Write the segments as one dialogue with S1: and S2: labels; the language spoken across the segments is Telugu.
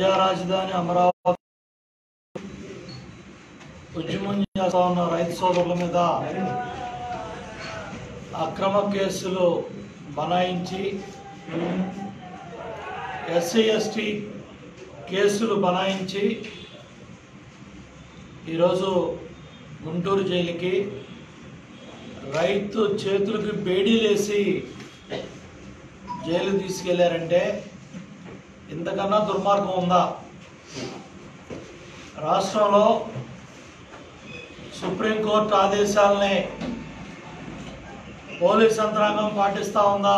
S1: ప్రజా రాజధాని అమరావతి ఉద్యమం చేస్తా ఉన్న రైతు సోదరుల మీద అక్రమ కేసులు బనాయించి ఎస్సీ ఎస్టీ కేసులు బనాయించి ఈరోజు గుంటూరు జైలుకి రైతు చేతులకి బేడీలేసి జైలు తీసుకెళ్లారంటే ఇంతకన్నా దుర్మార్గం ఉందా రాష్ట్రంలో సుప్రీంకోర్టు ఆదేశాలని పోలీస్ యంత్రాంగం పాటిస్తూ ఉందా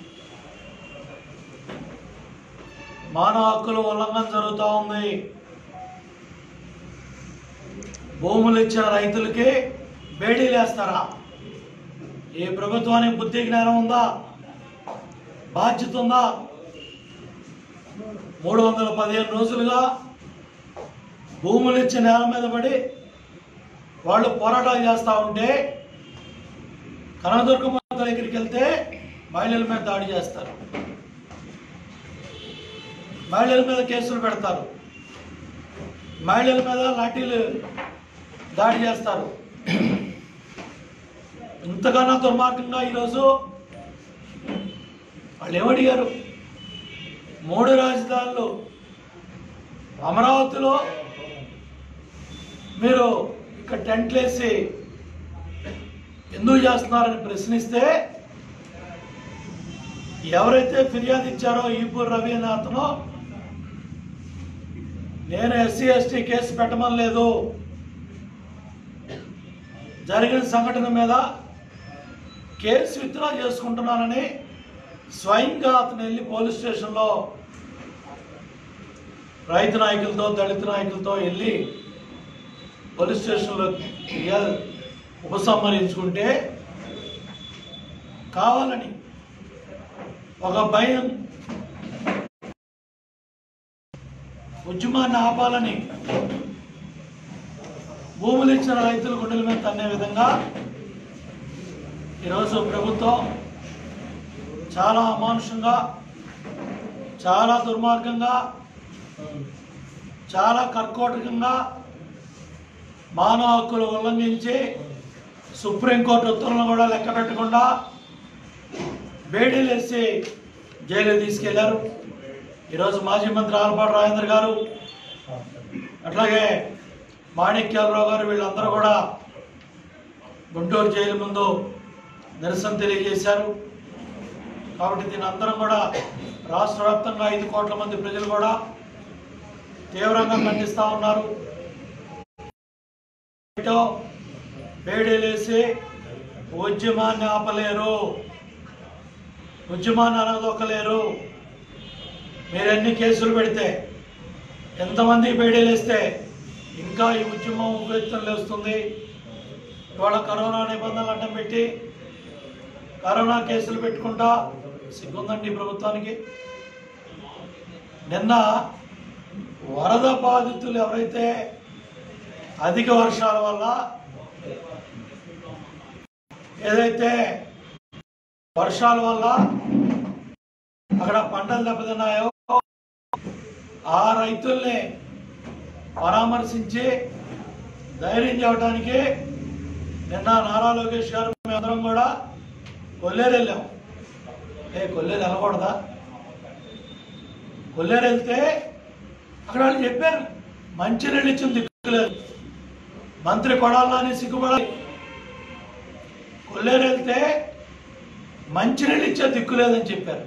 S1: మానవ హక్కుల ఉల్లంఘన జరుగుతూ ఉంది భూములు ఇచ్చిన రైతులకి బేడీలు వేస్తారా ఏ ప్రభుత్వానికి బుద్ధి జ్ఞానం ఉందా బాధ్యత ఉందా మూడు వందల పదిహేను రోజులుగా భూములు ఇచ్చి నేల మీద పడి వాళ్ళు పోరాటాలు చేస్తూ ఉంటే కనదుర్గమ్మ దగ్గరికి వెళ్తే మహిళల మీద దాడి చేస్తారు మహిళల మీద కేసులు పెడతారు మహిళల మీద లాఠీలు దాడి చేస్తారు ఇంతకన్నా దుర్మార్గంగా ఈరోజు వాళ్ళు ఏమడిగారు మూడు రాజధానులు అమరావతిలో మీరు ఇక్కడ టెంట్లు వేసి ఎందుకు చేస్తున్నారని ప్రశ్నిస్తే ఎవరైతే ఫిర్యాదు ఇచ్చారో ఈపూర్ రవి అనే అతను నేను ఎస్సీ ఎస్టీ కేసు పెట్టమని లేదు జరిగిన సంఘటన మీద కేసు విత్డ్రా చేసుకుంటున్నానని స్వయంగా అతను వెళ్ళి పోలీస్ స్టేషన్లో రైతు నాయకులతో దళిత నాయకులతో వెళ్ళి పోలీస్ స్టేషన్లో ఫిర్యాదు ఉపసంహరించుకుంటే కావాలని ఒక భయం ఉద్యమాన్ని ఆపాలని భూములు ఇచ్చిన రైతుల గుండెల మీద తన్నే విధంగా ఈరోజు ప్రభుత్వం చాలా అమానుషంగా చాలా దుర్మార్గంగా చాలా కర్కోటకంగా మానవ హక్కులు ఉల్లంఘించి సుప్రీంకోర్టు ఉత్తర్వులను కూడా లెక్క పెట్టకుండా బేడీలు వేసి జైలు తీసుకెళ్లారు ఈరోజు మాజీ మంత్రి ఆలపాటి రాజేంద్ర గారు అట్లాగే మాణిక్యాలరావు గారు వీళ్ళందరూ కూడా గుంటూరు జైలు ముందు నిరసన తెలియజేశారు కాబట్టి దీని అందరం కూడా రాష్ట్ర వ్యాప్తంగా ఐదు కోట్ల మంది ప్రజలు కూడా తీవ్రంగా ఖండిస్తూ ఉన్నారు ఇటో వేడేలేసి ఉద్యమాన్ని ఆపలేరు ఉద్యమాన్ని అనదొక్కలేరు మీరు ఎన్ని కేసులు పెడితే ఎంతమంది బేడీలేస్తే ఇంకా ఈ ఉద్యమం ఉవ్వెత్తున లేస్తుంది ఇవాళ కరోనా నిబంధనలు అడ్డం పెట్టి కరోనా కేసులు పెట్టుకుంటా సిగ్గుందండి ఈ ప్రభుత్వానికి నిన్న వరద బాధితులు ఎవరైతే అధిక వర్షాల వల్ల ఏదైతే వర్షాల వల్ల అక్కడ పంటలు దెబ్బతిన్నాయో ఆ రైతుల్ని పరామర్శించి ధైర్యం చెప్పడానికి నిన్న నారా లోకేష్ గారు మేమందరం కూడా కొల్లేరు వెళ్ళాం ఏ కొల్లేరు వెళ్ళకూడదా కొల్లేరు వెళ్తే అక్కడ వాళ్ళు చెప్పారు మంచినీళ్ళు ఇచ్చిన దిక్కులేదు మంత్రి కొడాలని సిగ్గుపడాలి కొల్లేరు వెళ్తే మంచినీళ్ళు ఇచ్చే దిక్కు లేదని చెప్పారు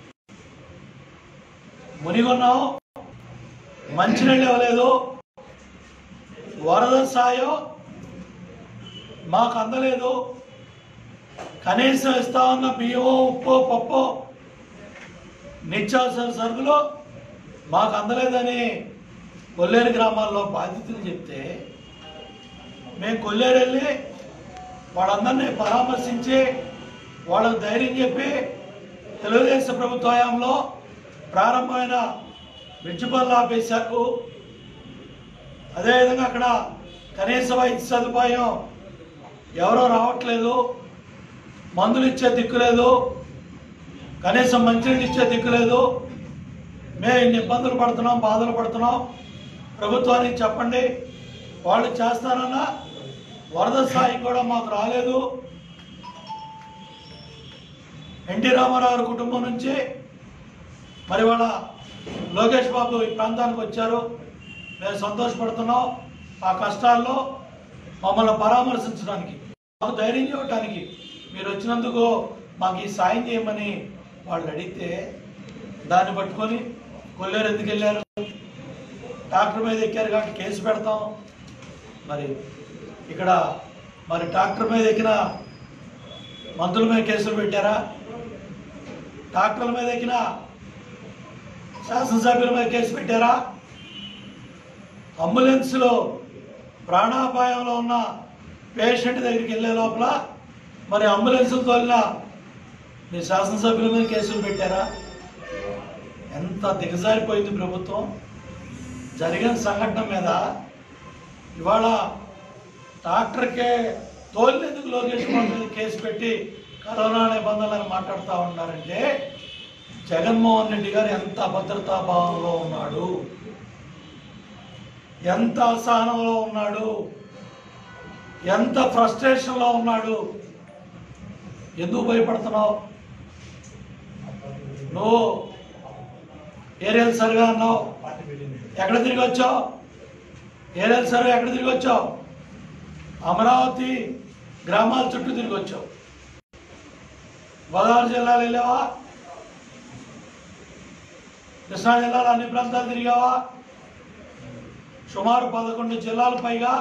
S1: మునిగొన్నాం మంచినీళ్ళు ఇవ్వలేదు వరద సాయం మాకు అందలేదు కనీసం ఇస్తా ఉన్న బియ్యమో ఉప్పు పప్పు నిత్యావసర సరుకులు మాకు అందలేదని కొల్లేరు గ్రామాల్లో బాధితులు చెప్తే మేము కొల్లేరు వెళ్ళి వాళ్ళందరినీ పరామర్శించి వాళ్ళకు ధైర్యం చెప్పి తెలుగుదేశం ప్రభుత్వ హయాంలో ప్రారంభమైన బ్రిడ్జ్ పనులు ఆపేశారు అదేవిధంగా అక్కడ కనీస వైద్య సదుపాయం ఎవరో రావట్లేదు మందులు ఇచ్చే దిక్కు లేదు కనీసం మంచినీళ్ళు ఇచ్చే దిక్కు లేదు మేము ఇన్ని ఇబ్బందులు పడుతున్నాం బాధలు పడుతున్నాం ప్రభుత్వానికి చెప్పండి వాళ్ళు చేస్తారన్నా వరద స్థాయి కూడా మాకు రాలేదు ఎన్టీ రామారావు గారి కుటుంబం నుంచి మరి వాళ్ళ లోకేష్ బాబు ఈ ప్రాంతానికి వచ్చారు మేము సంతోషపడుతున్నాం ఆ కష్టాల్లో మమ్మల్ని పరామర్శించడానికి మాకు ధైర్యం ఇవ్వటానికి మీరు వచ్చినందుకు మాకు ఈ సాయం చేయమని వాళ్ళు అడిగితే దాన్ని పట్టుకొని కొల్లేరు ఎందుకు వెళ్ళారు ట్రాక్టర్ మీద ఎక్కారు కాబట్టి కేసు పెడతాం మరి ఇక్కడ మరి ట్రాక్టర్ మీద ఎక్కిన మంత్రుల మీద కేసులు పెట్టారా ట్రాక్టర్ల మీద ఎక్కిన శాసనసభ్యుల మీద కేసు పెట్టారా అంబులెన్స్లో ప్రాణాపాయంలో ఉన్న పేషెంట్ దగ్గరికి వెళ్ళే లోపల మరి అంబులెన్స్ తోలిన మీ శాసనసభ్యుల మీద కేసులు పెట్టారా ఎంత దిగజారిపోయింది ప్రభుత్వం జరిగిన సంఘటన మీద ఇవాళ డాక్టర్కే తోలినందుకు లోకేష్ బాబు మీద కేసు పెట్టి కరోనా నిబంధనలను మాట్లాడుతూ ఉన్నారంటే జగన్మోహన్ రెడ్డి గారు ఎంత అభద్రతా భావంలో ఉన్నాడు ఎంత అసహనంలో ఉన్నాడు ఎంత ఫ్రస్ట్రేషన్లో ఉన్నాడు ఎందుకు భయపడుతున్నావు నువ్వు ఏరియల్ సర్వే అన్నావు ఎక్కడ తిరిగి వచ్చావు ఏరియల్ సర్వే ఎక్కడ తిరిగి వచ్చావు అమరావతి గ్రామాల చుట్టూ తిరిగి వచ్చావు గోదావరి జిల్లాలో వెళ్ళావా కృష్ణా జిల్లాలో అన్ని ప్రాంతాలు తిరిగావా సుమారు పదకొండు జిల్లాల పైగా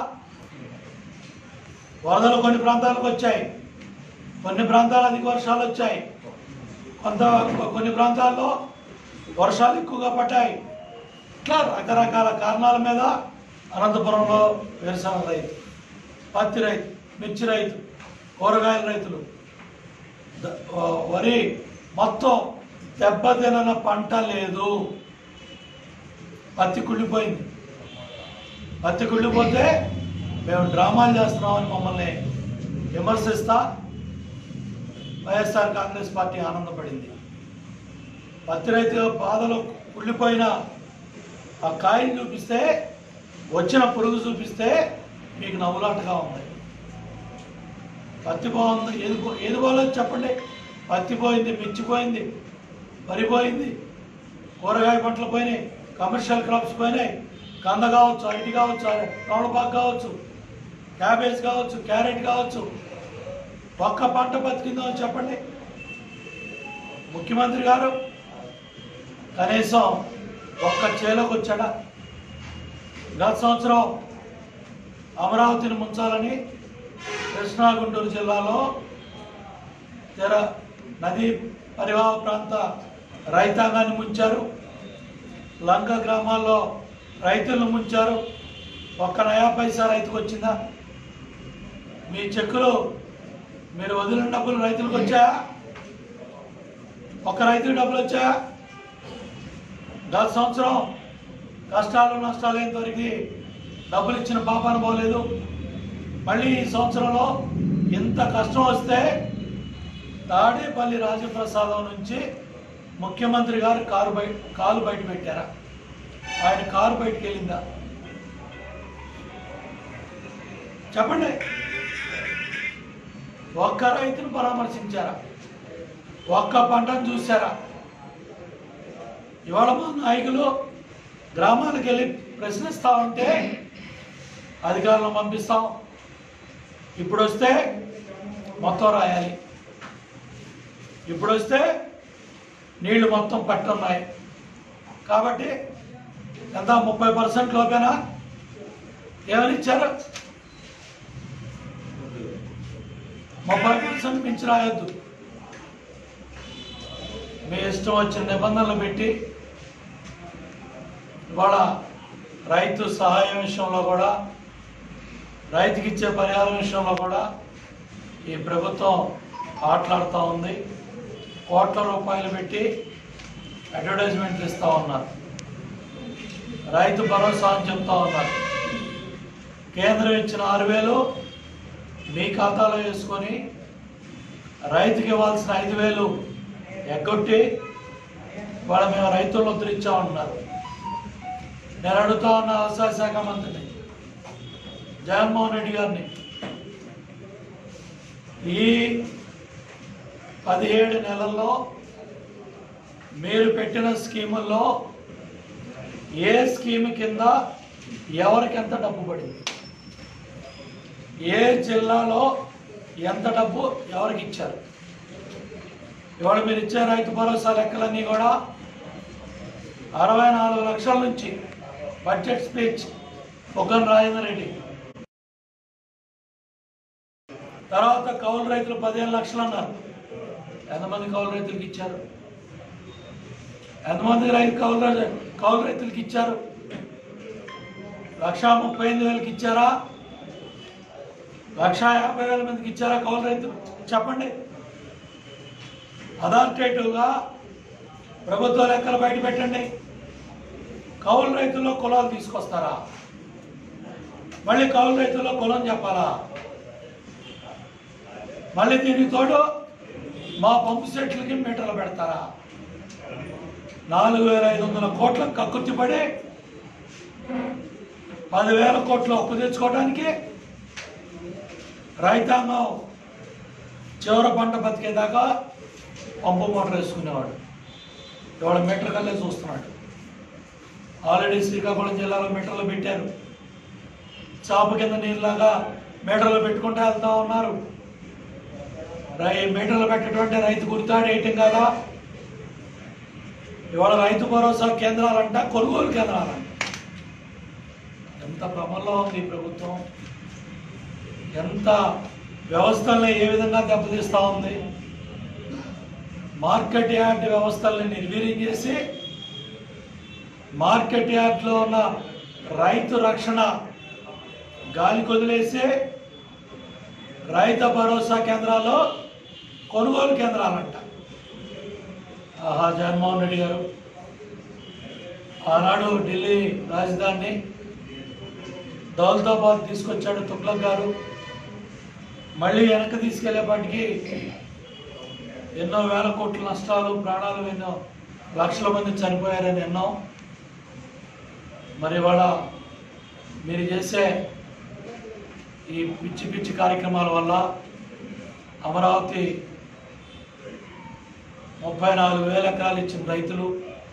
S1: వరదలు కొన్ని ప్రాంతాలకు వచ్చాయి కొన్ని ప్రాంతాలు అధిక వర్షాలు వచ్చాయి కొంత కొన్ని ప్రాంతాల్లో వర్షాలు ఎక్కువగా పడ్డాయి ఇట్లా రకరకాల కారణాల మీద అనంతపురంలో వేరుశనగ రైతు పత్తి రైతు మిర్చి రైతు కూరగాయల రైతులు ద- వ- వరి మొత్తం దెబ్బతిన పంట లేదు పత్తి కుళ్ళిపోయింది పత్తి కుళ్ళిపోతే మేము డ్రామాలు చేస్తున్నామని మమ్మల్ని విమర్శిస్తా వైఎస్ఆర్ కాంగ్రెస్ పార్టీ ఆనందపడింది పత్తి రైతు బాధలు కుళ్ళిపోయిన ఆ కాయని చూపిస్తే వచ్చిన పురుగు చూపిస్తే మీకు నవ్వులాటగా ఉంది పత్తి బాగుంది ఏది పో- ఏది బాగోలేదు చెప్పండి పత్తి పోయింది మిర్చి పోయింది వరి పోయింది కూరగాయ పంటలు పోయినాయి కమర్షియల్ క్రాప్స్ పోయినాయి కంద కావచ్చు అరటి కావచ్చు తోటపాకు కావచ్చు క్యాబేజ్ కావచ్చు క్యారెట్ కావచ్చు ఒక్క పంట బతికిందో అని చెప్పండి ముఖ్యమంత్రి గారు కనీసం ఒక్క చేలోకి వచ్చాడా గత సంవత్సరం అమరావతిని ముంచాలని కృష్ణా గుంటూరు జిల్లాలో తెర నదీ పరివాహ ప్రాంత రైతాంగాన్ని ముంచారు లంక గ్రామాల్లో రైతులను ముంచారు ఒక్క నయా పైసా రైతుకు వచ్చిందా మీ చెక్కులు మీరు వదిలిన డబ్బులు రైతులకు వచ్చాయా ఒక్క రైతుకి డబ్బులు వచ్చాయా గత సంవత్సరం కష్టాలు నష్టాలు ఏం దొరికి డబ్బులు ఇచ్చిన పాపాన పోలేదు మళ్ళీ ఈ సంవత్సరంలో ఇంత కష్టం వస్తే తాడేపల్లి రాజప్రసాదం నుంచి ముఖ్యమంత్రి గారు కారు బయట కాలు బయట పెట్టారా ఆయన కారు బయటకు వెళ్ళిందా చెప్పండి ఒక్క రైతును పరామర్శించారా ఒక్క పంటను చూసారా ఇవాళ మా నాయకులు గ్రామాలకు వెళ్ళి ప్రశ్నిస్తా ఉంటే అధికారులను పంపిస్తాం ఇప్పుడు వస్తే మొత్తం రాయాలి ఇప్పుడు వస్తే నీళ్లు మొత్తం పట్టున్నాయి కాబట్టి ఎంత ముప్పై పర్సెంట్ లోపేనా ఏమని ఇచ్చారు ముప్పై పర్సెంట్ మించి రాయొద్దు మీ ఇష్టం వచ్చిన నిబంధనలు పెట్టి ఇవాళ రైతు సహాయం విషయంలో కూడా రైతుకి ఇచ్చే పరిహారం విషయంలో కూడా ఈ ప్రభుత్వం ఆటలాడుతూ ఉంది కోట్ల రూపాయలు పెట్టి అడ్వర్టైజ్మెంట్లు ఇస్తూ ఉన్నారు రైతు భరోసా అని చెప్తా ఉన్నారు కేంద్రం ఇచ్చిన ఆరు వేలు మీ ఖాతాలో వేసుకొని రైతుకి ఇవ్వాల్సిన ఐదు వేలు ఎగ్గొట్టి ఇవాళ మేము రైతులను ఉద్ధరించామన్నారు నేను అడుగుతా ఉన్న వ్యవసాయ శాఖ మంత్రిని జగన్మోహన్ రెడ్డి గారిని ఈ పదిహేడు నెలల్లో మీరు పెట్టిన స్కీముల్లో ఏ స్కీమ్ కింద ఎవరికి ఎంత డబ్బు పడింది ఏ జిల్లాలో ఎంత డబ్బు ఎవరికి ఇచ్చారు ఇవాళ మీరు ఇచ్చే రైతు భరోసా లెక్కలన్నీ కూడా అరవై నాలుగు లక్షల నుంచి బడ్జెట్ స్పీచ్ పొగ్గన రాజేంద్ర రెడ్డి తర్వాత కౌలు రైతులు పదిహేను లక్షలు అన్నారు ఎంతమంది కౌలు రైతులకు ఇచ్చారు ఎంతమంది రైతు కౌలు రై- కౌలు రైతులకు ఇచ్చారు లక్ష ముప్పై ఎనిమిది వేలకి ఇచ్చారా లక్ష యాభై వేల మందికి ఇచ్చారా కౌలు రైతులు చెప్పండి అథారిటేటివ్గా ప్రభుత్వ లెక్కలు బయట పెట్టండి కౌలు రైతుల్లో కులాలు తీసుకొస్తారా మళ్ళీ కౌలు రైతుల్లో కులం చెప్పాలా మళ్ళీ దీనికి తోడు మా పంపు సెట్లకి మీటర్లు పెడతారా నాలుగు వేల ఐదు వందల కోట్ల కక్కుర్తిపడి పదివేల కోట్లు అప్పు తెచ్చుకోవడానికి రైతాంగం చివరి పంట బతికేదాకా పంపు మోటార్ వేసుకునేవాడు ఇవాళ మీటర్ కల్లే చూస్తున్నాడు ఆల్రెడీ శ్రీకాకుళం జిల్లాలో మీటర్లు పెట్టారు చాప కింద నీళ్ళలాగా మీటర్లు పెట్టుకుంటూ వెళ్తా ఉన్నారు రై మీటర్లు పెట్టటువంటి రైతు గుర్తాడేయటం కదా ఇవాళ రైతు భరోసా కేంద్రాలంట కొనుగోలు కేంద్రాలంట ఎంత భ్రమంలో ఉంది ఈ ప్రభుత్వం ఎంత వ్యవస్థల్ని ఏ విధంగా దెబ్బతీస్తూ ఉంది మార్కెట్ యార్డ్ వ్యవస్థల్ని నిర్వీర్యం చేసి మార్కెట్ యార్డ్లో ఉన్న రైతు రక్షణ గాలి కొదిలేసి రైతు భరోసా కేంద్రాల్లో కొనుగోలు కేంద్రాలంట ఆహా జగన్మోహన్ రెడ్డి గారు ఆనాడు ఢిల్లీ రాజధానిని దౌలతాబాద్ తీసుకొచ్చాడు తుగ్లక్ గారు మళ్ళీ వెనక్కి తీసుకెళ్లేపాటికి ఎన్నో వేల కోట్ల నష్టాలు ప్రాణాలు ఎన్నో లక్షల మంది చనిపోయారని ఎన్నో మరి ఇవాళ మీరు చేసే ఈ పిచ్చి పిచ్చి కార్యక్రమాల వల్ల అమరావతి ముప్పై నాలుగు వేల ఎకరాలు ఇచ్చిన రైతులు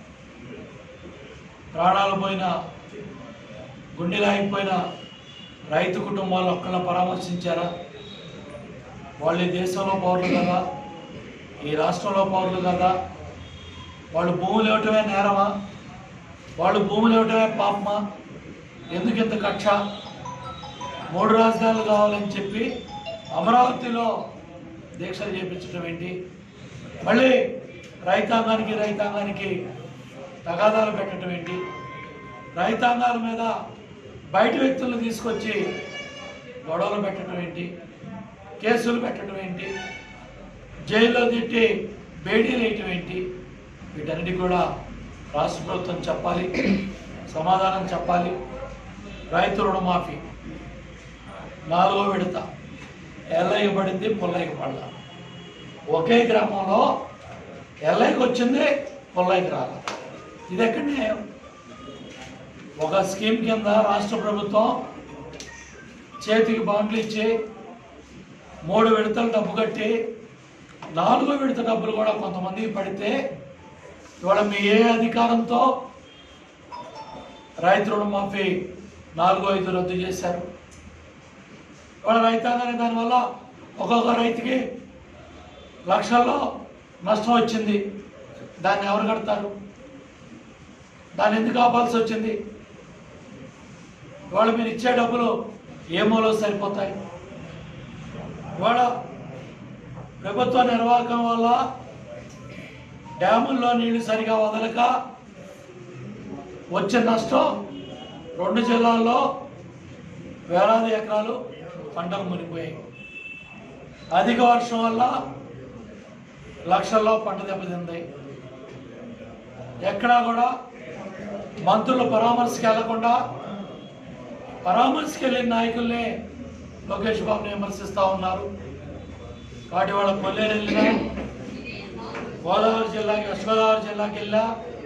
S1: ప్రాణాలు పోయిన గుండెలాగిపోయిన రైతు కుటుంబాలు ఒక్కళ్ళ పరామర్శించారా వాళ్ళు ఈ దేశంలో పౌరులు కదా ఈ రాష్ట్రంలో పౌరులు కదా వాళ్ళు భూములు ఇవ్వటమే నేరమా వాళ్ళు భూములు ఇవ్వటమే పాపమా ఎందుకు ఇంత కక్ష మూడు రాజధానులు కావాలని చెప్పి అమరావతిలో దీక్షలు చేపించడం ఏంటి మళ్ళీ రైతాంగానికి రైతాంగానికి తగాదాలు పెట్టడం ఏంటి రైతాంగాల మీద బయట వ్యక్తులను తీసుకొచ్చి గొడవలు పెట్టడం ఏంటి కేసులు పెట్టడం ఏంటి జైల్లో తిట్టి బేడీలు వేయటం ఏంటి వీటన్నిటి కూడా రాష్ట్ర ప్రభుత్వం చెప్పాలి సమాధానం చెప్పాలి రైతు రుణమాఫీ నాలుగో విడత ఎల్లయ్య పడింది పుల్లయ్యకి పడల ఒకే గ్రామంలో ఎల్లయ్యకి వచ్చింది పుల్లయ్యకి రాల ఇది ఎక్కడ న్యాయం ఒక స్కీమ్ కింద రాష్ట్ర ప్రభుత్వం చేతికి బాండ్లు ఇచ్చి మూడు విడతలు డబ్బు కట్టి నాలుగో విడత డబ్బులు కూడా కొంతమందికి పడితే ఇవాళ మీ ఏ అధికారంతో రైతు రుణమాఫీ నాలుగో ఐదు రద్దు చేశారు ఇవాళ రైతాంగానికి దానివల్ల ఒక్కొక్క రైతుకి లక్షల్లో నష్టం వచ్చింది దాన్ని ఎవరు కడతారు దాన్ని ఎందుకు ఆపాల్సి వచ్చింది ఇవాళ మీరు ఇచ్చే డబ్బులు ఏ మూలో సరిపోతాయి ఇవాళ ప్రభుత్వ నిర్వాహకం వల్ల డ్యాముల్లో నీళ్లు సరిగా వదలక వచ్చే నష్టం రెండు జిల్లాల్లో వేలాది ఎకరాలు పంటలు మునిగిపోయాయి అధిక వర్షం వల్ల లక్షల్లో పంట దెబ్బతింది ఎక్కడా కూడా మంత్రులు పరామర్శకి వెళ్లకుండా పరామర్శకి వెళ్ళిన నాయకుల్ని లోకేష్ బాబుని విమర్శిస్తూ ఉన్నారు కాబట్టి వాళ్ళ కొల్లేరు వెళ్ళినా గోదావరి జిల్లాకి వెస్ట్ గోదావరి జిల్లాకి వెళ్ళా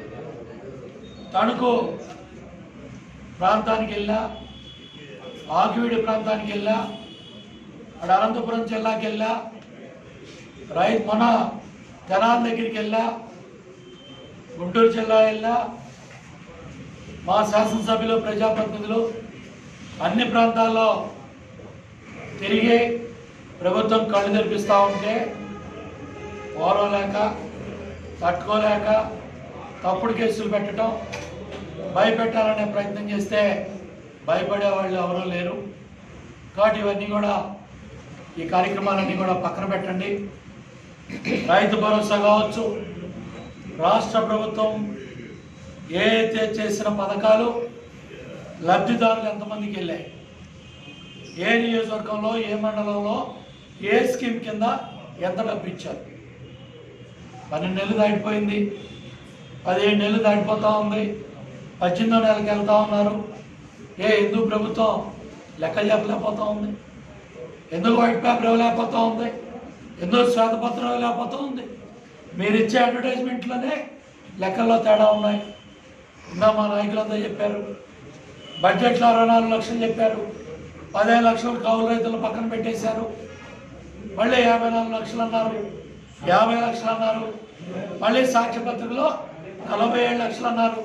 S1: తణుకు ప్రాంతానికి వెళ్ళా ఆకివీడి ప్రాంతానికి వెళ్ళా అక్కడ అనంతపురం జిల్లాకి వెళ్ళా రై మన తెనాల దగ్గరికి వెళ్ళా గుంటూరు జిల్లా వెళ్ళా మా శాసనసభ్యులు ప్రజాప్రతినిధులు అన్ని ప్రాంతాల్లో తిరిగి ప్రభుత్వం కళ్ళు తెరిపిస్తూ ఉంటే ఓరవలేక తట్టుకోలేక తప్పుడు కేసులు పెట్టడం భయపెట్టాలనే ప్రయత్నం చేస్తే భయపడే వాళ్ళు ఎవరూ లేరు కాబట్టి ఇవన్నీ కూడా ఈ కార్యక్రమాలన్నీ కూడా పక్కన పెట్టండి రైతు భరోసా కావచ్చు రాష్ట్ర ప్రభుత్వం ఏ అయితే చేసిన పథకాలు లబ్ధిదారులు ఎంతమందికి వెళ్ళాయి ఏ నియోజకవర్గంలో ఏ మండలంలో ఏ స్కీమ్ కింద ఎంత డబ్బు ఇచ్చారు పన్నెండు నెలలు దాటిపోయింది పదిహేడు నెలలు దాటిపోతా ఉంది పద్దెనిమిదో నెలకి వెళ్తా ఉన్నారు ఏ హిందూ ప్రభుత్వం లెక్క చెప్పలేకపోతా ఉంది ఎందుకు వైట్ పేపర్ ఇవ్వలేకపోతా ఉంది ఎందుకు శ్వేతపత్రం ఇవ్వలేకపోతా ఉంది మీరు ఇచ్చే అడ్వర్టైజ్మెంట్లోనే లెక్కల్లో తేడా ఉన్నాయి ఇంకా మా నాయకులంతా చెప్పారు బడ్జెట్లో అరవై నాలుగు లక్షలు చెప్పారు పదిహేను లక్షలు కౌలు రైతులు పక్కన పెట్టేశారు మళ్ళీ యాభై నాలుగు లక్షలు అన్నారు యాభై లక్షలు అన్నారు మళ్ళీ సాక్ష్యపత్రికలో నలభై ఏడు లక్షలు అన్నారు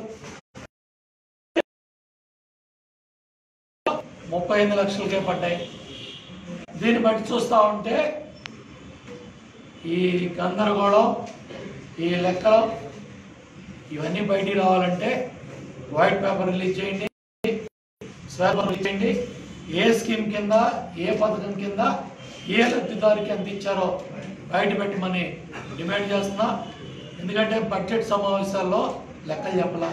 S1: ముప్పై ఎనిమిది లక్షలకే పడ్డాయి దీన్ని బట్టి చూస్తూ ఉంటే ఈ గందరగోళం ఈ లెక్కలు ఇవన్నీ బయటికి రావాలంటే వైట్ పేపర్ రిలీజ్ చేయండి శ్వేతపత్రం రిలీజ్ చేయండి ఏ స్కీమ్ కింద ఏ పథకం కింద ఏ లబ్ధిదారికి ఎంత ఇచ్చారో బయట పెట్టమని డిమాండ్ చేస్తున్నా ఎందుకంటే బడ్జెట్ సమావేశాల్లో లెక్కలు చెప్పలా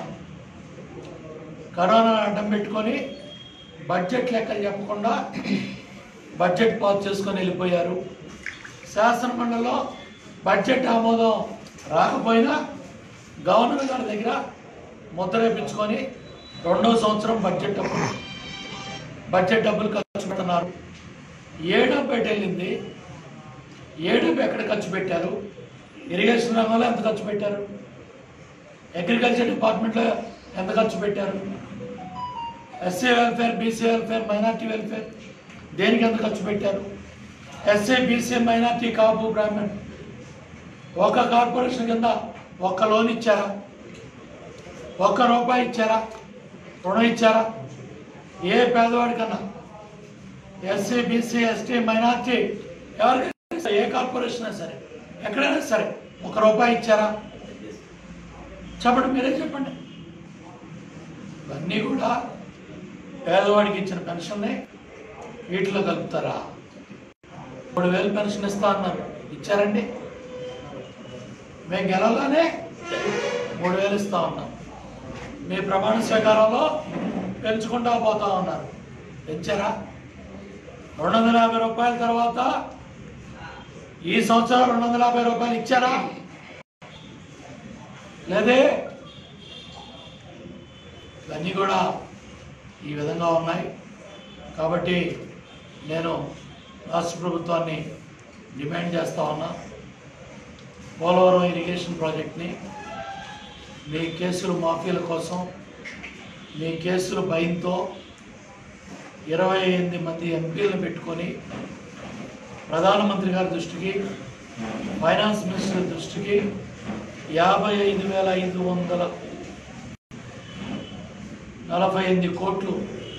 S1: కరోనా అడ్డం పెట్టుకొని బడ్జెట్ లెక్కలు చెప్పకుండా బడ్జెట్ పాస్ చేసుకొని వెళ్ళిపోయారు శాసన మండలిలో బడ్జెట్ ఆమోదం రాకపోయినా గవర్నర్ గారి దగ్గర ముద్ర వేయించుకొని రెండో సంవత్సరం బడ్జెట్ డబ్బులు బడ్జెట్ డబ్బులు ఖర్చు పెడుతున్నారు ఏ డబ్బు ఎటు వెళ్ళింది ఏ డబ్బు ఎక్కడ ఖర్చు పెట్టారు ఇరిగేషన్ రంగంలో ఎంత ఖర్చు పెట్టారు అగ్రికల్చర్ డిపార్ట్మెంట్లో ఎంత ఖర్చు పెట్టారు SC welfare BC welfare minority welfare దేనికి ఎంత ఖర్చు పెట్టారు SC BC minority Kapu Brahmin ఒక కార్పొరేషన్ కింద ఒక్క లోన్ ఇచ్చారా ఒక్క రూపాయి ఇచ్చారా రుణం ఇచ్చారా ఏ పేదవాడికన్నా ఎస్సీ బీసీ ఎస్టీ మైనార్టీ ఎవరికైనా సరే, ఏ కార్పొరేషన్ అయినా సరే ఎక్కడైనా సరే ఒక రూపాయి ఇచ్చారా చెప్పండి మీరే చెప్పండి ఇవన్నీ కూడా పేదవాడికి ఇచ్చిన పెన్షన్ని వీటిలో కలుపుతారా మూడు వేలు పెన్షన్ ఇస్తా అన్నారు ఇచ్చారండి మేము గెలవగానే మూడు వేలు ఇస్తా ఉన్నాం మీ ప్రమాణ స్వీకారంలో పెంచుకుంటా పోతా ఉన్నారు పెంచారా రెండు వందల యాభై రూపాయల తర్వాత ఈ సంవత్సరం రెండు వందల యాభై రూపాయలు ఇచ్చారా లేదే ఇవన్నీ కూడా ఈ విధంగా ఉన్నాయి కాబట్టి నేను రాష్ట్ర ప్రభుత్వాన్ని డిమాండ్ చేస్తా ఉన్నా పోలవరం ఇరిగేషన్ ప్రాజెక్ట్ని మీ కేసులు మాఫీల కోసం మీ కేసులు భయంతో ఇరవై ఎనిమిది మంది ఎంపీలను పెట్టుకొని ప్రధానమంత్రి గారి దృష్టికి ఫైనాన్స్ మినిస్టర్ దృష్టికి యాభై ఐదు వేల ఐదు వందల నలభై ఎనిమిది కోట్లు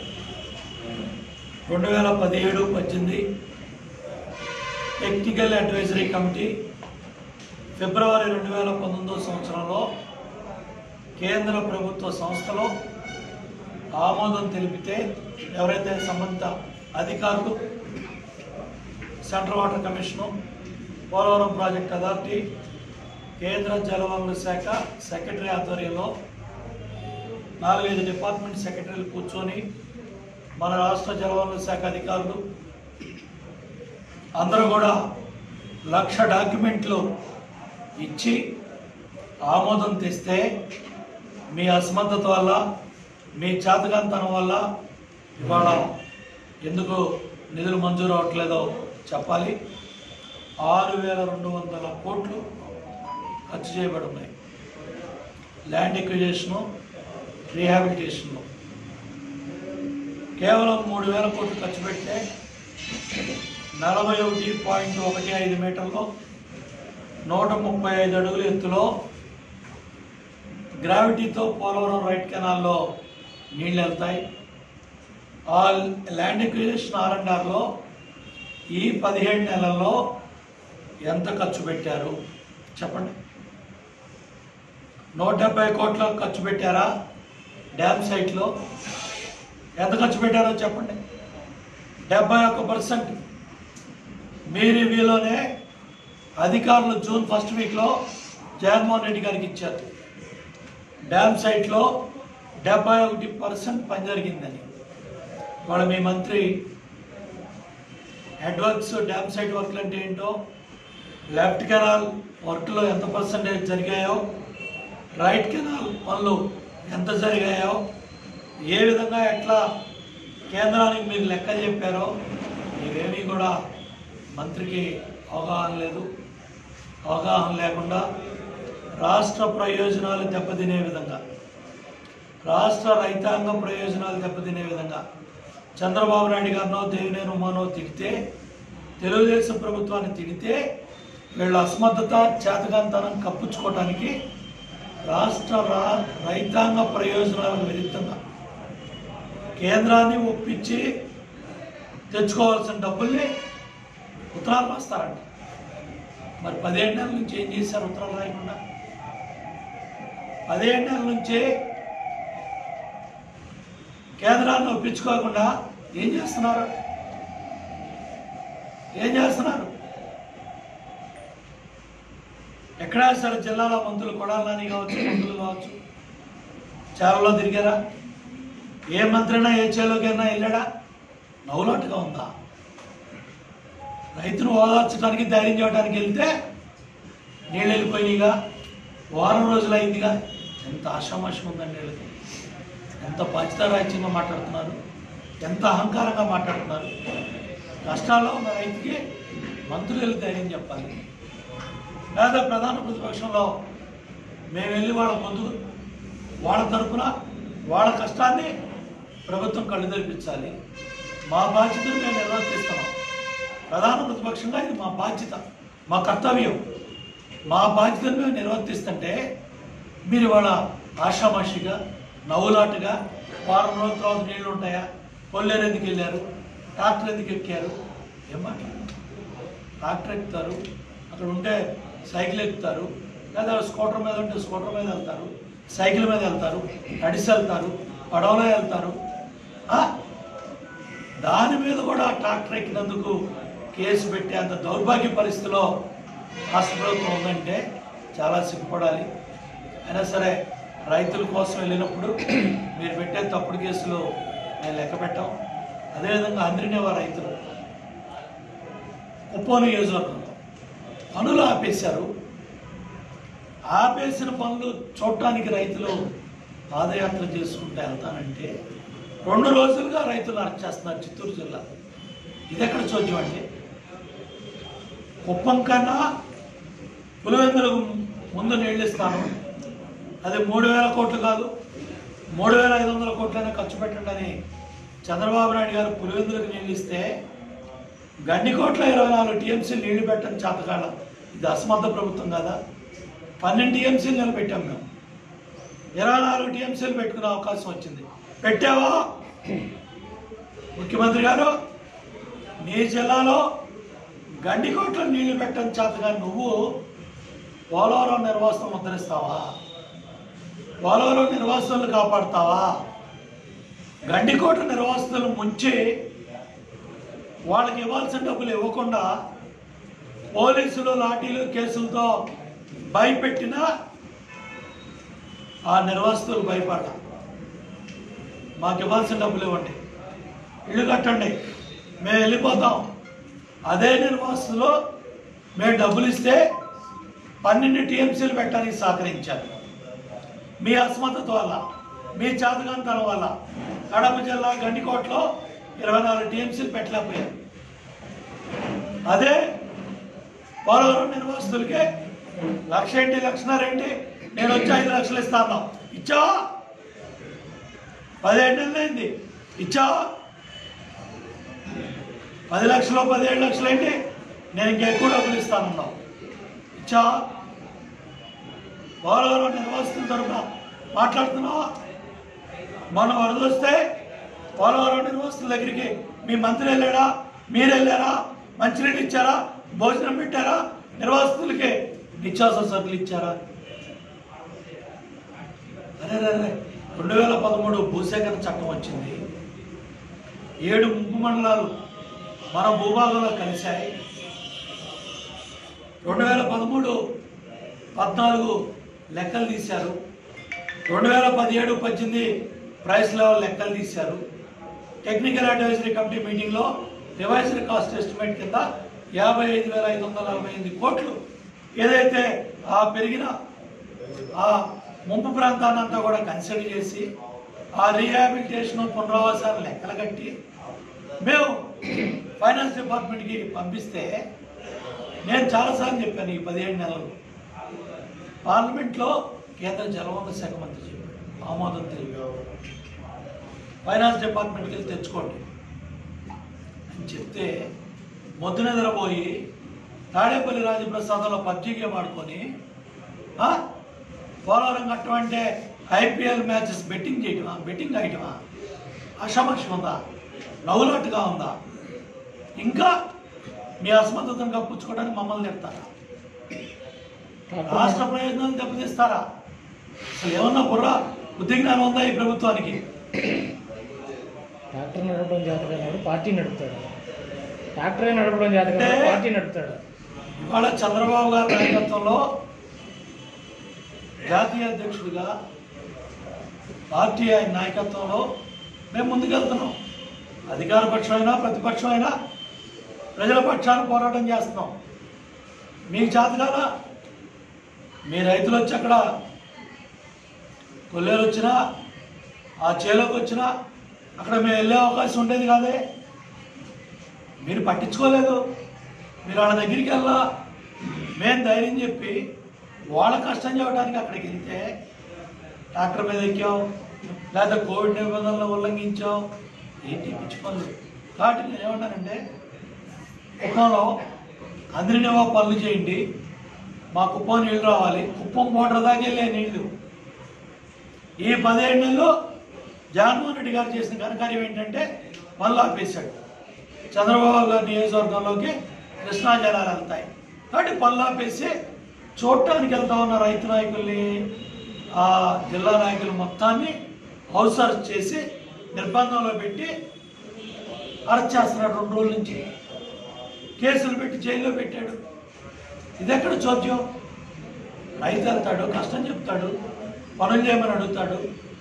S1: రెండు వేల పదిహేడు పద్దెనిమిది టెక్నికల్ అడ్వైజరీ కమిటీ ఫిబ్రవరి రెండు వేల పంతొమ్మిదో సంవత్సరంలో కేంద్ర ప్రభుత్వ సంస్థలో ఆమోదం తెలిపితే ఎవరైతే సంబంధిత అధికారులు central water commission Polavaram project authority కేంద్ర జలవనరుల శాఖ సెక్రటరీ ఆధ్వర్యంలో నాలుగైదు డిపార్ట్మెంట్ సెక్రటరీలు కూర్చొని మన రాష్ట్ర జలవనరుల శాఖ అధికారులు అందరూ కూడా లక్ష డాక్యుమెంట్లు ఇచ్చి ఆమోదం తెస్తే మీ అసమర్థత వల్ల మీ చేతకాంతనం వల్ల ఇవాళ ఎందుకు నిధులు మంజూరు అవ్వట్లేదో చెప్పాలి ఆరు వేల రెండు వందల కోట్లు ఖర్చు చేయబడి ఉన్నాయి ల్యాండ్ ఎక్విజేషను రీహాబిలిటేషన్లో కేవలం మూడు వేల కోట్లు ఖర్చు పెడితే నలభై ఒకటి పాయింట్ ఒకటి ఐదు మీటర్లో నూట ముప్పై ఐదు అడుగుల ఎత్తులో గ్రావిటీతో పోలవరం రైట్ కెనాల్లో నీళ్ళు వెళ్తాయి ఆ ల్యాండ్ ఎక్విజిషన్ ఆర్ అండ్ ఆర్లో ఈ పదిహేడు నెలల్లో ఎంత ఖర్చు పెట్టారు చెప్పండి నూట డెబ్బై కోట్ల ఖర్చు పెట్టారా డ్యామ్ సైట్లో ఎంత ఖర్చు పెట్టారో చెప్పండి డెబ్బై ఒక్క పర్సెంట్ మీ రివ్యూలోనే అధికారులు జూన్ ఫస్ట్ వీక్లో జగన్మోహన్ రెడ్డి గారికి ఇచ్చారు డ్యామ్ సైట్లో డెబ్బై ఒకటి పర్సెంట్ పని జరిగిందని వాళ్ళ మీ మంత్రి హెడ్ వర్క్స్ డ్యామ్ సైట్ వర్క్లు అంటే ఏంటో లెఫ్ట్ కెనాల్ వర్క్లో ఎంత పర్సెంటేజ్ జరిగాయో రైట్ కెనాల్ పనులు ఎంత జరిగాయో ఏ విధంగా ఎట్లా కేంద్రానికి మీరు లెక్క చెప్పారో ఇవేమీ కూడా మంత్రికి అవగాహన లేదు అవగాహన లేకుండా రాష్ట్ర ప్రయోజనాలు దెబ్బతినే విధంగా రాష్ట్ర రైతాంగ ప్రయోజనాలు దెబ్బతినే విధంగా చంద్రబాబు నాయుడు గారినో దేవినేని ఉమానో తిడితే తెలుగుదేశం ప్రభుత్వాన్ని తిడితే వీళ్ళ అసమర్థత చేతగాంతనం కప్పించుకోవడానికి రాష్ట్ర రా రైతాంగ ప్రయోజనాలకు విరుద్ధంగా కేంద్రాన్ని ఒప్పించి తెచ్చుకోవాల్సిన డబ్బుల్ని ఉత్తరాలు రాస్తారంట మరి పదిహేడు నెలల నుంచి ఏం చేశారు ఉత్తరాలు రాయకుండా పదిహేడు నెలల నుంచి కేంద్రాన్ని ఒప్పించుకోకుండా ఏం చేస్తున్నారు ఏం చేస్తున్నారు ఎక్కడా సరే జిల్లాలో మంత్రులు కొడాలని కావచ్చు మంత్రులు కావచ్చు చాలలో తిరిగారా ఏ మంత్రైనా ఏ చేలోకైనా వెళ్ళాడా నవ్వులాటుగా ఉందా రైతును ఓదార్చడానికి ధైర్యం చేయడానికి వెళ్తే నీళ్ళు వెళ్ళిపోయినాయిగా వారం రోజులు అయిందిగా ఎంత ఆషామాషం ఉందండి వీళ్ళకి ఎంత బాధ్యతారాజ్యంగా మాట్లాడుతున్నారు ఎంత అహంకారంగా మాట్లాడుతున్నారు కష్టాల్లో ఉన్న రైతుకి మంత్రులు వెళ్ళి ధైర్యం చెప్పాలి లేదా ప్రధాన ప్రతిపక్షంలో మేము వెళ్ళి వాళ్ళ పొద్దు వాళ్ళ తరపున వాళ్ళ కష్టాన్ని ప్రభుత్వం కళ్ళు తెరిపించాలి మా బాధ్యతను మేము నిర్వర్తిస్తున్నాం ప్రధాన ప్రతిపక్షంగా ఇది మా బాధ్యత మా కర్తవ్యం మా బాధ్యతను మేము నిర్వర్తిస్తుంటే మీరు ఇవాళ ఆషామాషిగా నవ్వులాటుగా వారం రోజుల తర్వాత నీళ్లు ఉంటాయా కొల్లేరు ఎందుకు వెళ్ళారు ట్రాక్టర్ ఎందుకు ఎక్కారు ఏం మాట్లాడారు ట్రాక్టర్ ఎక్కుతారు అక్కడ ఉంటే సైకిల్ ఎక్కుతారు లేదా స్కూటర్ మీద ఉంటే స్కూటర్ మీద వెళ్తారు సైకిల్ మీద వెళ్తారు నడిచి వెళ్తారు పడవలో వెళ్తారు ఆ? దాని మీద కూడా ట్రాక్టర్ ఎక్కినందుకు కేసు పెట్టే అంత దౌర్భాగ్య పరిస్థితిలో రాష్ట్ర ప్రభుత్వం ఉందంటే చాలా సిగ్గుపడాలి అయినా సరే రైతుల కోసం వెళ్ళినప్పుడు మీరు పెట్టే తప్పుడు కేసులు మేము లెక్క పెట్టాం అదేవిధంగా అందరినేవా రైతులు కుప్పం నియోజకవర్గంలో పనులు ఆపేశారు ఆపేసిన పనులు చూడటానికి రైతులు పాదయాత్ర చేసుకుంటూ వెళ్తానంటే రెండు రోజులుగా రైతులు అరెస్ట్ చేస్తున్నారు చిత్తూరు జిల్లా ఇది ఎక్కడ చోద్యం అంటే కుప్పం కన్నా పులివెందులకు ముందు నీళ్ళు ఇస్తాను అది మూడు వేల కోట్లు కాదు మూడు వేల ఐదు వందల కోట్లైనా ఖర్చు పెట్టండి అని చంద్రబాబు నాయుడు గారు పులివెందులకు నీళ్ళు ఇస్తే గండికోట్ల ఇరవై నాలుగు టీఎంసీ నీళ్లు పెట్టని చేతకాలం ఇది అసమర్థ ప్రభుత్వం కదా పన్నెండు టీఎంసీలు నిలబెట్టాం మేము ఇరవై నాలుగు టీఎంసీలు పెట్టుకునే అవకాశం వచ్చింది పెట్టావా ముఖ్యమంత్రి గారు నీ జిల్లాలో గండికోట్ల నీళ్లు పెట్టని చేతగా నువ్వు పోలవరం నిర్వాసం ముద్రిస్తావా పోలవరం నిర్వాసితులను కాపాడుతావా గండికోట నిర్వాసితులు ముంచి వాళ్ళకి ఇవ్వాల్సిన డబ్బులు ఇవ్వకుండా పోలీసులు లాఠీలు కేసులతో భయపెట్టినా ఆ నిర్వాసితులు భయపడ మాకు ఇవ్వాల్సిన డబ్బులు ఇవ్వండి ఇల్లు కట్టండి మేము వెళ్ళిపోతాం అదే నిర్వాసితులు మేము డబ్బులు ఇస్తే పన్నెండు టీఎంసీలు పెట్టడానికి సహకరించారు మీ అసమర్థత వల్ల మీ చేతకాంతనం వల్ల కడప జిల్లా గండికోటలో ఇరవై నాలుగు టీఎంసీలు పెట్టలేకపోయారు అదే పోలవరం నిర్వాసితులకే లక్ష ఏంటి లక్షన్నర ఏంటి నేను వచ్చి ఐదు లక్షలు ఇస్తాను ఇచ్చావా పదిహేడు నెలలు అయింది ఇచ్చావా పది లక్షలు పదిహేడు లక్షలు ఏంటి నేను ఇంకా ఎక్కువ డబ్బులు ఇస్తానన్నావు ఇచ్చావా పోలవరం నిర్వాసితుల తరఫున మాట్లాడుతున్నావా మొన్న వరద వస్తే పోలవరం నిర్వాసితుల దగ్గరికి మీ మంత్రి వెళ్ళాడా మీరు వెళ్ళారా మంచినీళ్ళు ఇచ్చారా భోజనం పెట్టారా నిర్వాసితులకి నిత్యావసర సరుకులు ఇచ్చారా అరే అరే అరే రెండు వేల పదమూడు భూసేకరణ చట్టం వచ్చింది ఏడు ముంపు మండలాలు మన భూభాగంలో కలిశాయి రెండు వేల పదమూడు పద్నాలుగు లెక్కలు తీశారు రెండు వేల పదిహేడు పద్దెనిమిది ప్రైస్ లెవెల్ లెక్కలు తీశారు టెక్నికల్ అడ్వైజరీ కమిటీ మీటింగ్లో రివైజ్డ్ కాస్ట్ ఎస్టిమేట్ కింద యాభై ఐదు వేల ఐదు వందల నలభై ఎనిమిది కోట్లు ఏదైతే ఆ పెరిగిన ఆ ముంపు ప్రాంతాన్ని అంతా కూడా కన్సిడర్ చేసి ఆ రీహాబిలిటేషన్ పునరావాసాలు లెక్కలు కట్టి మేము ఫైనాన్స్ డిపార్ట్మెంట్కి పంపిస్తే నేను చాలాసార్లు చెప్పాను ఈ పదిహేడు నెలలు పార్లమెంట్లో కేంద్ర జలవనరుల శాఖ మంత్రి చెప్పాడు ఆమోదం తెలిపాడు ఫైనాన్స్ డిపార్ట్మెంట్కి వెళ్ళి తెచ్చుకోండి అని చెప్తే మొద్దు నిద్రపోయి తాడేపల్లి రాజప్రసాదంలో పబ్జీ గేమ్ ఆడుకొని ఆ? పోలవరం కట్టం అంటే ఐపీఎల్ మ్యాచెస్ బెట్టింగ్ చేయటమా బెట్టింగ్ ఆడటమా అసమక్షం ఉందా నవ్వులాటుగా ఉందా ఇంకా మీ అసమర్థతను కప్పించుకోవడానికి మమ్మల్ని తిడతారా రాష్ట్ర ప్రయోజనాలు దెబ్బతీస్తారా అసలు ఏమన్నా బుర్ర బుద్ధి జ్ఞానం ఉందా ఈ ప్రభుత్వానికి
S2: ట్రాక్టర్ నడపడం జాతకన్నాడు పార్టీ నడుపుతాడు ట్రాక్టరే నడపడం జాతకన్నాడు
S1: అంటే-
S2: పార్టీ నడుపుతాడు
S1: ఇవాళ చంద్రబాబు గారి నాయకత్వంలో జాతీయ అధ్యక్షుడిగా పార్టీ ఆయన నాయకత్వంలో మేము ముందుకెళ్తున్నాం అధికార పక్షం అయినా ప్రతిపక్షం అయినా ప్రజల పక్షాన పోరాటం చేస్తున్నాం మీకు చేత కాదా మీ రైతులు వచ్చి అక్కడ కొల్లేరు వచ్చినా ఆ చేలోకి వచ్చినా అక్కడ మేము వెళ్ళే అవకాశం ఉండేది కాదే మీరు పట్టించుకోలేదు మీరు వాళ్ళ దగ్గరికి వెళ్ళా మేము ధైర్యం చెప్పి వాళ్ళ కష్టం చెప్పడానికి అక్కడికి వెళ్తే డాక్టర్ మీద ఎక్కాం లేదా కోవిడ్ నిబంధనలు ఉల్లంఘించాం ఏంటి పిచ్చి పనులు కాబట్టి నేను ఏమంటానంటే కుప్పంలో అందరినేవో పనులు చేయండి మా కుప్పం నీళ్ళు రావాలి కుప్పం మోటార్ దాకా వెళ్ళే నీళ్లు ఈ పదిహేడు నెలలు జగన్మోహన్ రెడ్డి గారు చేసిన ఘనకార్యం ఏంటంటే పనులు ఆపేశాడు చంద్రబాబు గారి నియోజకవర్గంలోకి కృష్ణా జలాలు వెళ్తాయి కాబట్టి పనులు ఆపేసి చూడటానికి వెళ్తా ఉన్న రైతు నాయకుల్ని ఆ జిల్లా నాయకులు మొత్తాన్ని హౌస్ అరెస్ట్ చేసి నిర్బంధంలో పెట్టి అరెస్ట్ చేస్తున్నాడు రెండు రోజుల నుంచి కేసులు పెట్టి జైల్లో పెట్టాడు ఇది ఎక్కడ చోద్యం రైతు వెళ్తాడు కష్టం చెప్తాడు పనులు చేయమని అడుగుతాడు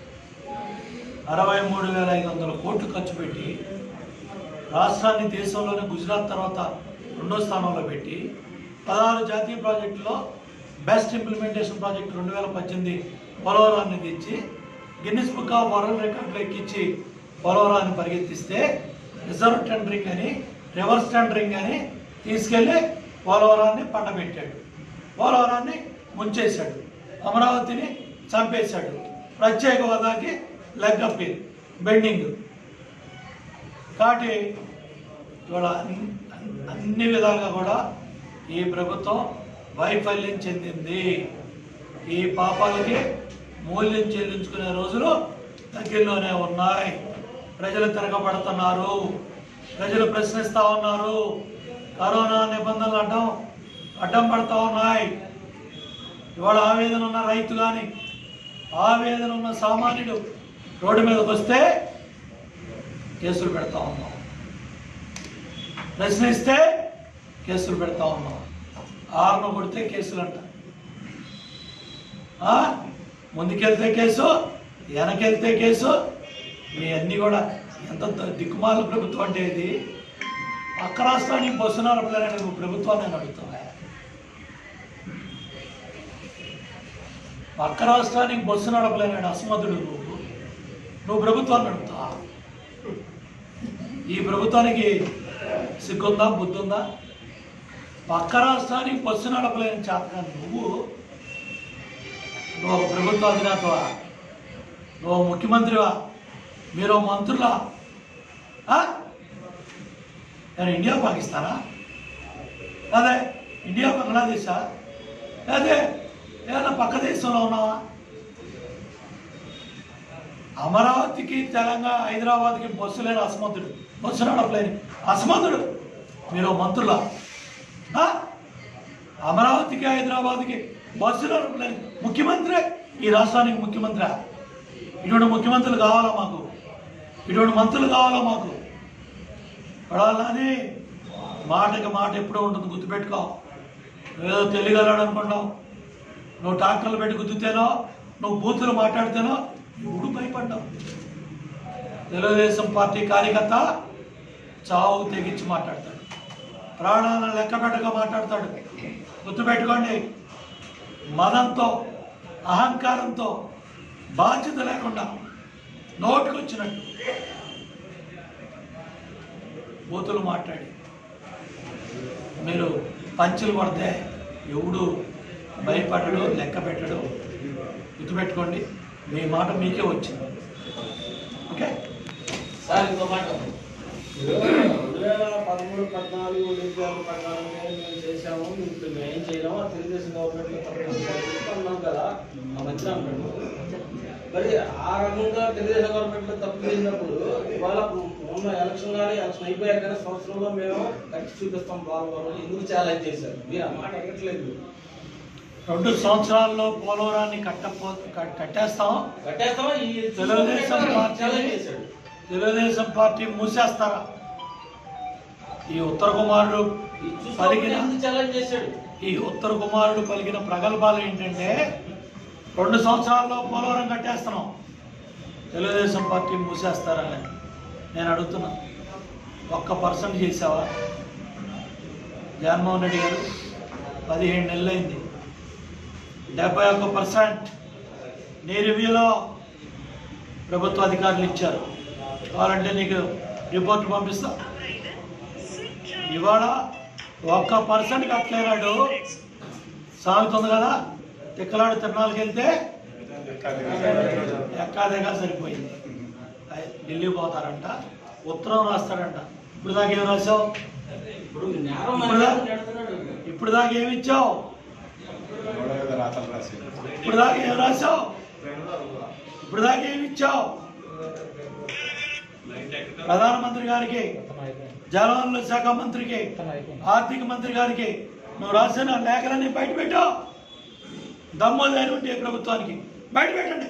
S1: అరవై మూడు వేల ఐదు వందల కోట్లు ఖర్చు పెట్టి రాష్ట్రాన్ని దేశంలోనే గుజరాత్ తర్వాత రెండో స్థానంలో పెట్టి పదహారు జాతీయ ప్రాజెక్టులో బెస్ట్ ఇంప్లిమెంటేషన్ ప్రాజెక్ట్ రెండు వేల పద్దెనిమిది పోలవరాన్ని తెచ్చి గిన్నిస్ బుక్ ఆఫ్ వరల్డ్ రికార్డులు ఎక్కించి పోలవరాన్ని పరిగెత్తిస్తే రిజర్వ్ టెండరింగ్ అని రివర్స్ టెండరింగ్ అని తీసుకెళ్ళి పోలవరాన్ని పండబెట్టాడు పోలవరాన్ని ముంచేశాడు అమరావతిని చంపేశాడు ప్రత్యేక హోదాకి లెగ్ అప్పీల్ బెండింగ్ కాబట్టి ఇవాళ అన్ని- అన్ని విధాలుగా కూడా ఈ ప్రభుత్వం వైఫల్యం చెందింది ఈ పాపాలకి మూల్యం చెల్లించుకునే రోజులు దగ్గరలోనే ఉన్నాయి ప్రజలు తిరగబడుతున్నారు ప్రజలు ప్రశ్నిస్తూ ఉన్నారు కరోనా నిబంధనలు అడ్డం అడ్డం పడుతూ ఉన్నాయి ఇవాళ ఆవేదన ఉన్న రైతు కానీ ఆవేదన ఉన్న సామాన్యుడు రోడ్డు మీదకి వస్తే కేసులు పెడతా ఉన్నాం ప్రశ్నిస్తే కేసులు పెడతా ఉన్నాం ఆరును కొడితే కేసులు అంట ఆ? ముందుకెళ్తే కేసు వెనకెళ్తే కేసు మీ అన్నీ కూడా ఎంత ద- దిక్కుమాల ప్రభుత్వం అంటే ఇది పక్క రాష్ట్రానికి బస్సు నడపలేని నువ్వు ప్రభుత్వాన్ని నేను అడుగుతున్నా పక్క రాష్ట్రానికి బస్సు నడపలేని అసమర్థుడు నువ్వు నువ్వు ప్రభుత్వాన్ని నడుపుతావా ఈ ప్రభుత్వానికి సిగ్గుందా బుద్ధి ఉందా పక్క రాష్ట్రానికి బస్సు నడపలేని చేతగా నువ్వు నువ్వు ఒక ప్రభుత్వ అధినేతవా నువ్వు ఒక ముఖ్యమంత్రివా మీరు ఒక మంత్రులా ఆ? నేను ఇండియా పాకిస్తానా అదే ఇండియా బంగ్లాదేశా అదే ఏదైనా పక్క దేశంలో ఉన్నావా అమరావతికి తెలంగాణ హైదరాబాద్కి బస్సు లేని అసమర్థుడు బస్సు నడపలేని అసమర్థుడు మీరు మంత్రులా ఆ? అమరావతికి హైదరాబాద్కి బస్సు నడపలేని ముఖ్యమంత్రి ఈ రాష్ట్రానికి ముఖ్యమంత్రి ఇటువంటి ముఖ్యమంత్రులు కావాలా మాకు ఇటువంటి మంత్రులు కావాలా మాకు పడాలని మాటకి మాట ఎప్పుడూ ఉంటుంది గుర్తుపెట్టుకో నువ్వేదో తెలియగలడు అనుకున్నావు నువ్వు ట్రాక్టర్లు పెట్టి గుద్దుతేనో నువ్వు బూతులు మాట్లాడితేనో ఇప్పుడు భయపడ్డావు తెలుగుదేశం పార్టీ కార్యకర్త చావు తెగించి మాట్లాడతాడు ప్రాణాలను లెక్క పెట్టగా మాట్లాడతాడు గుర్తుపెట్టుకోండి మదంతో అహంకారంతో బాధ్యత లేకుండా నోటుకొచ్చినట్టు బూతులు మాట్లాడి మీరు పంచులు పడితే ఎవడు భయపడడు లెక్క పెట్టడు గుర్తుపెట్టుకోండి మీ మాట మీకే వచ్చింది ఓకే
S3: సార్ ఇంకో మాట రెండు వేల పదమూడు పద్నాలుగు నిరుద్యోగ ప్రకారం మేము చేసాము మీకు మేము చేయలేము ఆ తెలుగుదేశం గవర్నమెంట్ అన్నాం కదా ఆ మంచి అంటాడు మరి ఆ రకంగా తెలుగుదేశం గవర్నమెంట్ లో తప్పు చేసినప్పుడు ఇవాళ మొన్న ఎలక్షన్ కానీ ఎలక్షన్ అయిపోయాక కానీ సంవత్సరంలో మేము కట్టి చూపిస్తాం బాగా ఎందుకు ఛాలెంజ్ చేశారు మీరు ఆ మాట ఎక్కట్లేదు
S1: రెండు సంవత్సరాల్లో పోలవరాన్ని కట్టపో కట్- కట్టేస్తాం
S3: కట్టేస్తామా ఈ
S1: తెలుగుదేశం పార్టీ
S3: ఛాలెంజ్ చేశాడు
S1: తెలుగుదేశం పార్టీ మూసేస్తారా ఈ ఉత్తర కుమారుడు
S3: ఈ చూసుకోకుండా
S1: పలికిన
S3: ఎందుకు ఛాలెంజ్ చేశాడు
S1: ఈ ఉత్తర కుమారుడు పలికిన ప్రగల్భాలు ఏంటంటే రెండు సంవత్సరాల్లో పోలవరం కట్టేస్తున్నాం తెలుగుదేశం పార్టీ మూసేస్తారని నేను అడుగుతున్నా ఒక్క పర్సెంట్ చేసావా జగన్మోహన్ రెడ్డి గారు పదిహేడు నెలలైంది డెబ్బై ఒక్క పర్సెంట్ నీ రివ్యూలో ప్రభుత్వ అధికారులు ఇచ్చారు కావాలంటే నీకు రిపోర్ట్ పంపిస్తా ఇవాళ ఒక్క పర్సెంట్ కట్టలేనాడు సాగుతుంది ఉంది కదా తిక్కలాడు తిరణాలకు వెళ్తే ఎక్కాదేగా సరిపోయింది అయ్ ఢిల్లీ పోతారంట ఉత్తరం రాస్తాడంట ఇప్పుడు దాకా ఏం రాసావు
S3: ఇప్పుడు నేరం
S1: ఇప్పుడు దా-
S3: నడుతున్నాడు
S1: ఇప్పుడు దాకా ఏమి ఇచ్చావు ఇప్పుడు దాకా ఏం రాసావు ఇప్పుడు దాకా ఏమి ఇచ్చావు ప్రధానమంత్రి గారికి
S2: మొత్తం అయిపోయింది
S1: జలవనరుల శాఖ మంత్రికి
S2: మొత్తం అయిపోయింది
S1: ఆర్థిక మంత్రి గారికి నువ్వు రాసిన లేఖలన్నీ బయట పెట్టావు దమ్మోదైన ఉంటే ప్రభుత్వానికి బయట పెట్టండి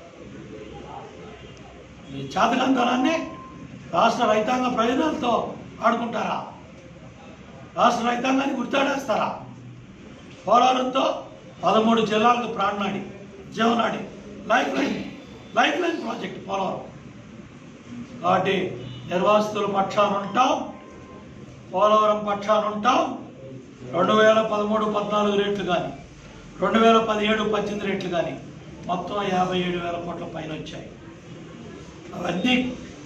S1: మీ చేతకంతనాన్ని రాష్ట్ర రైతాంగ ప్రయోజనాలతో ఆడుకుంటారా రాష్ట్ర రైతాంగాన్ని గుర్తాడేస్తారా పోరాటంతో పదమూడు జిల్లాలకు ప్రాణనాడి జీవనాడి life line life line project Polavaram కాబట్టి నిర్వాసితుల పక్షాన ఉంటాం పోలవరం పక్షాన ఉంటాం రెండు వేల పదమూడు పద్నాలుగు రేట్లు కానీ రెండు వేల పదిహేడు పద్దెనిమిది రేట్లు కానీ మొత్తం యాభై ఏడు వేల కోట్ల పైన వచ్చాయి అవన్నీ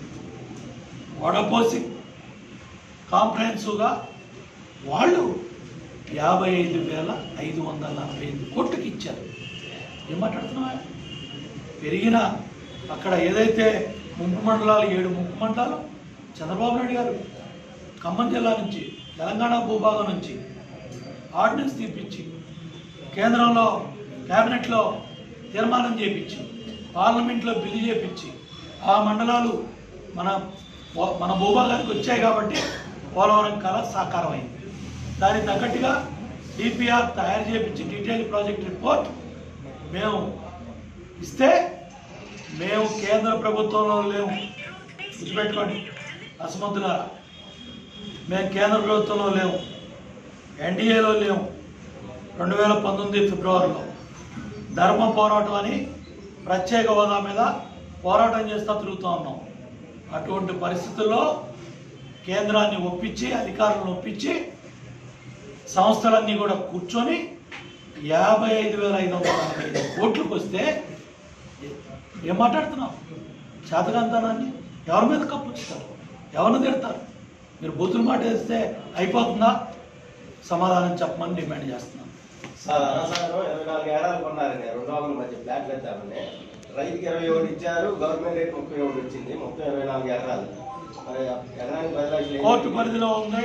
S1: వడపోసి కాంప్రహెన్సివ్గా వాళ్ళు యాభై ఐదు వేల ఐదు వందల నలభై ఐదు కోట్లకి ఇచ్చారు ఏం మాట్లాడుతున్నావా పెరిగిన అక్కడ ఏదైతే ముంపు మండలాలు ఏడు ముంపు మండలాలు చంద్రబాబు నాయుడు గారు ఖమ్మం జిల్లా నుంచి తెలంగాణ భూభాగం నుంచి ఆర్డినెన్స్ తీపించి కేంద్రంలో క్యాబినెట్లో తీర్మానం చేపించి పార్లమెంట్లో బిల్లు చేపించి ఆ మండలాలు మన మన భూభాగానికి వచ్చాయి కాబట్టి పోలవరం కళ సాకారమైంది దానికి తగ్గట్టుగా డిపిఆర్ తయారు చేపించి డీటెయిల్ ప్రాజెక్ట్ రిపోర్ట్ మేము ఇస్తే మేము కేంద్ర ప్రభుత్వంలో లేము గుర్తుపెట్టుకోండి అసమర్థులారా మేము కేంద్ర ప్రభుత్వంలో లేము ఎన్డీఏలో లేము రెండు వేల పంతొమ్మిది ఫిబ్రవరిలో ధర్మ పోరాటం అని ప్రత్యేక హోదా మీద పోరాటం చేస్తూ తిరుగుతూ ఉన్నాం అటువంటి పరిస్థితుల్లో కేంద్రాన్ని ఒప్పించి అధికారులను ఒప్పించి సంస్థలన్నీ కూడా కూర్చొని యాభై ఐదు వేల ఐదు వందల నలభై ఐదు కోట్లకు వస్తే ఏం మాట్లాడుతున్నాం చేతకాంతానాన్ని ఎవరి మీద కప్పు ఇస్తారు ఎవరిని తిడతారు మీరు బూతులు మాట వేస్తే అయిపోతుందా సమాధానం చెప్పమని డిమాండ్ చేస్తున్నాను
S4: సార్ అనసాగరం ఇరవై నాలుగు ఏడాది కొన్నారండి రెండు వందల మధ్య ఫ్లాట్లు ఇద్దామని రైతుకి ఇరవై ఒకటి ఇచ్చారు గవర్నమెంట్ రేట్ ముప్పై ఒకటి వచ్చింది మొత్తం ఇరవై నాలుగు ఎకరాలు మరి ఎకరానికి పది లక్షలు
S1: కోర్టు పరిధిలో ఉంది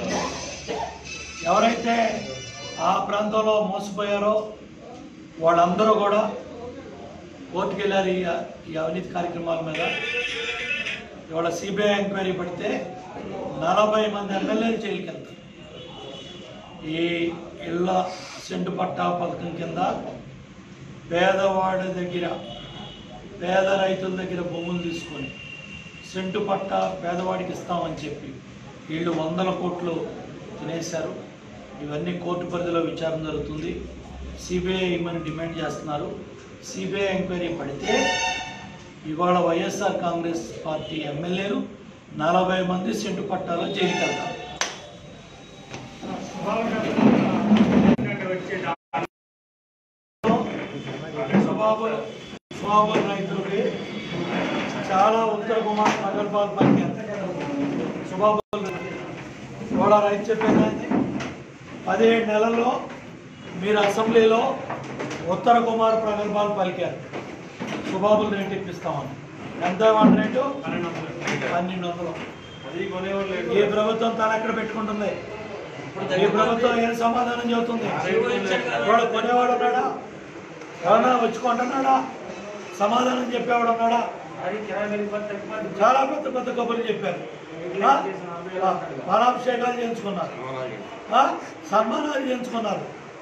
S1: ఎవరైతే ఆ ప్రాంతంలో మోసపోయారో వాళ్ళందరూ కూడా కోర్టుకు వెళ్ళారు ఈ ఈ అవినీతి కార్యక్రమాల మీద ఇవాళ సిబిఐ ఎంక్వైరీ పడితే నలభై మంది ఎమ్మెల్యేలు జైలుకి వెళ్తారు ఈ ఇళ్ళ సెంటు పట్టా పథకం కింద పేదవాడి దగ్గర పేద రైతుల దగ్గర భూములు తీసుకొని సెంటు పట్ట పేదవాడికి ఇస్తామని చెప్పి వీళ్ళు వందల కోట్లు తినేశారు ఇవన్నీ కోర్టు పరిధిలో విచారణ జరుగుతుంది సిబిఐ ఇమ్మని డిమాండ్ చేస్తున్నారు సిబిఐ ఎంక్వైరీ పడితే ఇవాళ వైఎస్ఆర్ కాంగ్రెస్ పార్టీ ఎమ్మెల్యేలు నలభై మంది సెంటు పట్టాలో జైలుకి వెళ్తారు స్వభావం స్వభావం రైతులకి చాలా ఉత్తర కుమార్ ప్రగల్భాలు పలికారు స్వభావం ఇవాళ రైతు చెప్పేది ఏంటి? పదిహేడు నెలల్లో మీరు అసెంబ్లీలో ఉత్తర కుమార్ ప్రగల్భాలు పలికారు సుబాబులు రేటు ఇప్పిస్తామని ఎంత వాళ్ళ రేటు పన్నెండు వందలు ఈ ప్రభుత్వం తల ఎక్కడ పెట్టుకుంటుంది ఈ ప్రభుత్వం ఏం సమాధానం చెబుతుంది వాడు కొనేవాడు ఉన్నాడా ఎవరన్నా వచ్చి కొంటున్నాడా సమాధానం చెప్పేవాడు ఉన్నాడా చాలా పెద్ద పెద్ద కబుర్లు చెప్పారు ఆ? ఆ, పాలాభిషేకాలు చేయించుకున్నారు ఆ? సన్మానాలు చేయించుకున్నారు